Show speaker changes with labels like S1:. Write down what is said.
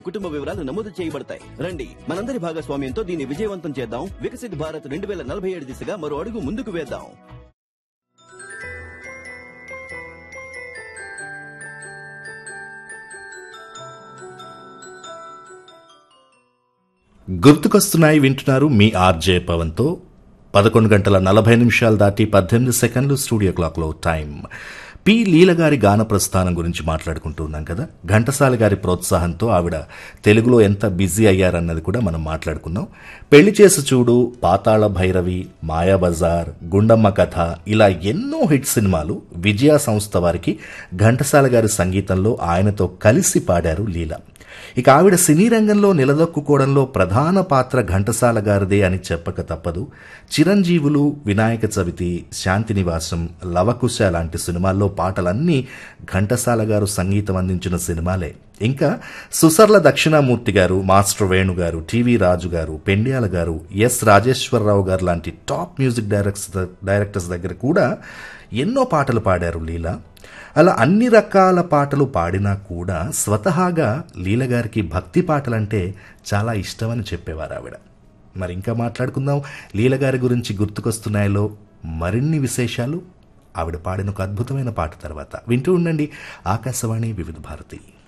S1: కుటుంబ వివరాలు నమోదు చేయబడతాయి రండి మనందరి భాగస్వామ్యంతో దీన్ని విజయవంతం చేద్దాం వికసిత్ భారత్ రెండు వేల నలభై ఏడు దిశగా మరో అడుగు ముందుకు వేద్దాం
S2: గుర్తుకొస్తున్నాయి వింటున్నారు మీ ఆర్జే పవన్తో పదకొండు గంటల నలభై నిమిషాలు దాటి పద్దెనిమిది సెకండ్లు స్టూడియో క్లాక్లో టైం పి లీల గారి గాన ప్రస్థానం గురించి మాట్లాడుకుంటూ ఉన్నాం కదా ఘంటసాల గారి ప్రోత్సాహంతో ఆవిడ తెలుగులో ఎంత బిజీ అయ్యారన్నది కూడా మనం మాట్లాడుకున్నాం పెళ్లి చేసి చూడు పాతాళ భైరవి మాయాబజార్ గుండమ్మ కథ ఇలా ఎన్నో హిట్ సినిమాలు విజయ సంస్థ వారికి ఘంటసాల గారి సంగీతంలో ఆయనతో కలిసి పాడారు లీల ఇక ఆవిడ సినీ రంగంలో నిలదొక్కుకోవడంలో ప్రధాన పాత్ర ఘంటసాల గారిదే అని చెప్పక తప్పదు చిరంజీవులు వినాయక చవితి శాంతి నివాసం లవకుశ లాంటి సినిమాల్లో పాటలన్నీ ఘంటసాల గారు సంగీతం అందించిన సినిమాలే ఇంకా సుసర్ల దక్షిణామూర్తి గారు మాస్టర్ వేణు గారు టీవీ రాజు గారు పెండ్యాల గారు ఎస్ రాజేశ్వరరావు గారు లాంటి టాప్ మ్యూజిక్ డైరెక్టర్స్ డైరెక్టర్స్ దగ్గర కూడా ఎన్నో పాటలు పాడారు లీలా అలా అన్ని రకాల పాటలు పాడినా కూడా స్వతహాగా లీల గారికి భక్తి పాటలంటే చాలా ఇష్టమని చెప్పేవారు ఆవిడ మరి ఇంకా మాట్లాడుకుందాం లీల గారి గురించి గుర్తుకొస్తున్నాయిలో మరిన్ని విశేషాలు ఆవిడ పాడిన ఒక అద్భుతమైన పాట తర్వాత వింటూ ఉండండి ఆకాశవాణి వివిధ భారతి